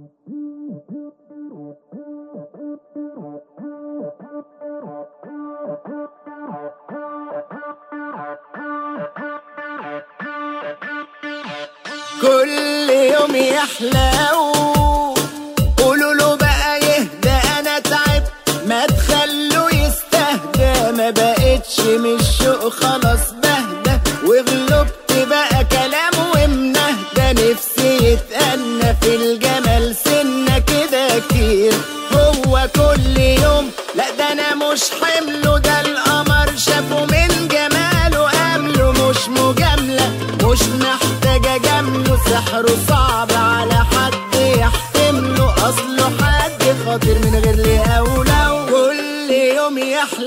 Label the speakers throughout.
Speaker 1: كل يوم يحلو قولوا له بقى يهدى انا تعبت ما تخلوا يستهدى ما بقتش من الشوق خلاص بهدى وغلبت بقى كلام ومنهدى نفسي يتأنى في الجمال سنة كده كتير هو كل يوم لا ده انا مش حمله ده القمر شافه من جماله قامله مش مجاملة مش محتاجة جمله سحره صعب على حد يحتمله اصله حد خاطر من غير ليه اولى كل يوم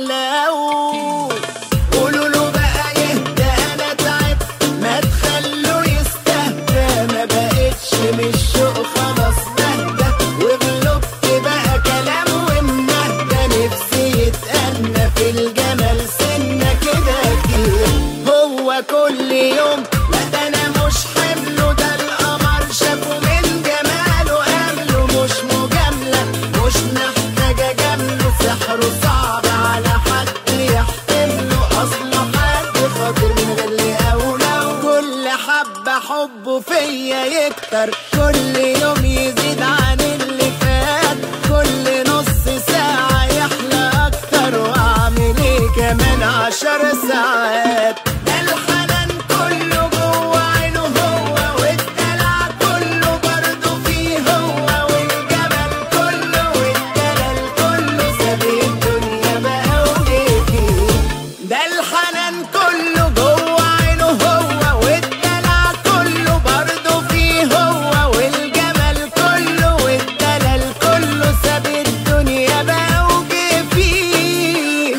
Speaker 1: يحلو قولوا له بقى يهدى انا تعبت ما تخلوا يستهدى ما بقتش من الشوق خلاص بهدى وغلبت بقى كلام ومنهدى نفسي يتأنى في الجمال سنة كده كتير هو كل يوم لا ده انا مش حمله ده القمر شافه من جماله قامله مش مجاملة مش محتاجة جمله سحره صعب على حد يحتمله اصله حد خاطر من غير لي اولى كل حبة حبه فيا يكتر كل يوم يزيد عن اللي فات كل نص ساعة يحلى اكتر واعمل ايه كمان عشر ساعات ده الحنان كله جوه عينه هو والدلع كله برضه فيه هو والجمال كله والدلال كله ساب الدنيا بقى وجه فيه ده الحنان كله جوه عينه هو والدلع كله برضه فيه هو والجمال كله والدلال كله ساب الدنيا بقى وجه فيه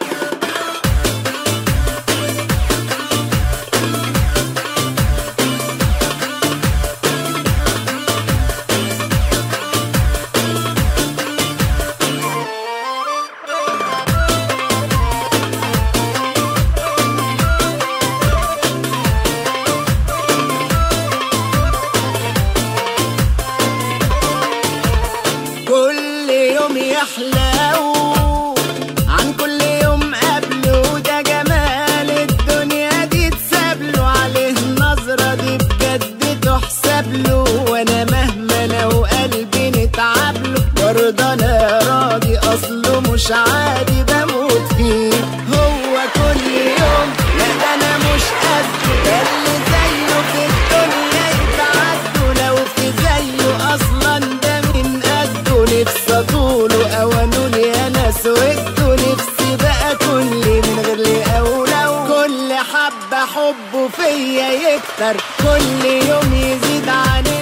Speaker 1: كل يوم يحلو عن كل يوم قبله ده جمال الدنيا دي تسابله عليه النظرة دي بجد تحسب له وانا مهما انا وقلبي نتعبله برضه انا راضي اصله مش عادي بموت فيه هو كل يوم لا ده انا مش قده ده اللي زيه في الدنيا يتعدوا لو في زيه اصلا ده من قده نفسي اطوله اوانه لي انا سويته نفسي بقى كل من غير لي اولى وكل حبه حبه فيا يكتر كل يوم يزيد عن